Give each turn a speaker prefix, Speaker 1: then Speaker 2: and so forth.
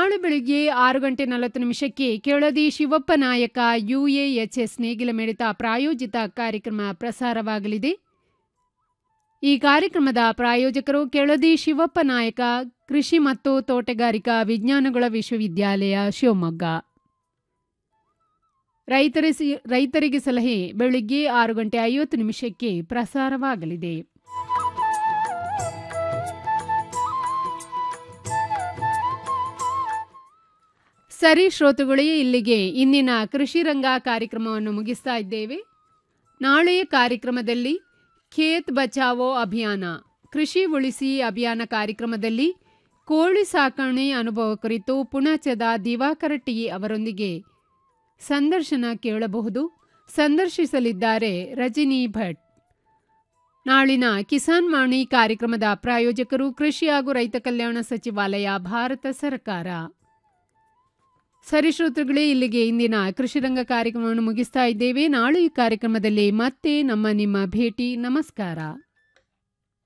Speaker 1: ನಾಳೆ ಬೆಳಿಗ್ಗೆ ಆರು ಗಂಟೆ ನಲವತ್ತು ನಿಮಿಷಕ್ಕೆ ಕೆಳದಿ ಶಿವಪ್ಪ ನಾಯಕ ಯುಎಎಚ್ಎಸ್ ನೇಗಿಲ ಮಿಡಿತ ಪ್ರಾಯೋಜಿತ ಕಾರ್ಯಕ್ರಮ ಪ್ರಸಾರವಾಗಲಿದೆ ಈ ಕಾರ್ಯಕ್ರಮದ ಪ್ರಾಯೋಜಕರು ಕೆಳದಿ ಶಿವಪ್ಪ ನಾಯಕ ಕೃಷಿ ಮತ್ತು ತೋಟಗಾರಿಕಾ ವಿಜ್ಞಾನಗಳ ವಿಶ್ವವಿದ್ಯಾಲಯ ಶಿವಮೊಗ್ಗ ರೈತರಿಸಿ ರೈತರಿಗೆ ಸಲಹೆ ಬೆಳಿಗ್ಗೆ ಆರು ಗಂಟೆ ಐವತ್ತು ನಿಮಿಷಕ್ಕೆ ಪ್ರಸಾರವಾಗಲಿದೆ ಸರಿ ಶ್ರೋತೃಗಳೇ ಇಲ್ಲಿಗೆ ಇಂದಿನ ಕೃಷಿ ರಂಗ ಕಾರ್ಯಕ್ರಮವನ್ನು ಮುಗಿಸ್ತಾ ಇದ್ದೇವೆ ನಾಳೆಯ ಕಾರ್ಯಕ್ರಮದಲ್ಲಿ ಖೇತ್ ಬಚಾವೋ ಅಭಿಯಾನ ಕೃಷಿ ಉಳಿಸಿ ಅಭಿಯಾನ ಕಾರ್ಯಕ್ರಮದಲ್ಲಿ ಕೋಳಿ ಸಾಕಣೆ ಅನುಭವ ಕುರಿತು ಪುಣಚದ ದಿವಾಕರ ಟಿ ಅವರೊಂದಿಗೆ ಸಂದರ್ಶನ ಕೇಳಬಹುದು ಸಂದರ್ಶಿಸಲಿದ್ದಾರೆ ರಜನಿ ಭಟ್ ನಾಳಿನ ಕಿಸಾನ್ ವಾಣಿ ಕಾರ್ಯಕ್ರಮದ ಪ್ರಾಯೋಜಕರು ಕೃಷಿ ಹಾಗೂ ರೈತ ಕಲ್ಯಾಣ ಸಚಿವಾಲಯ ಭಾರತ ಸರ್ಕಾರ ಸರಿಶ್ರೋತೃಗಳೇ ಇಲ್ಲಿಗೆ ಇಂದಿನ ಕೃಷಿರಂಗ ಕಾರ್ಯಕ್ರಮವನ್ನು ಮುಗಿಸ್ತಾ ಇದ್ದೇವೆ ನಾಳೆ ಈ ಕಾರ್ಯಕ್ರಮದಲ್ಲಿ ಮತ್ತೆ ನಮ್ಮ ನಿಮ್ಮ ಭೇಟಿ ನಮಸ್ಕಾರ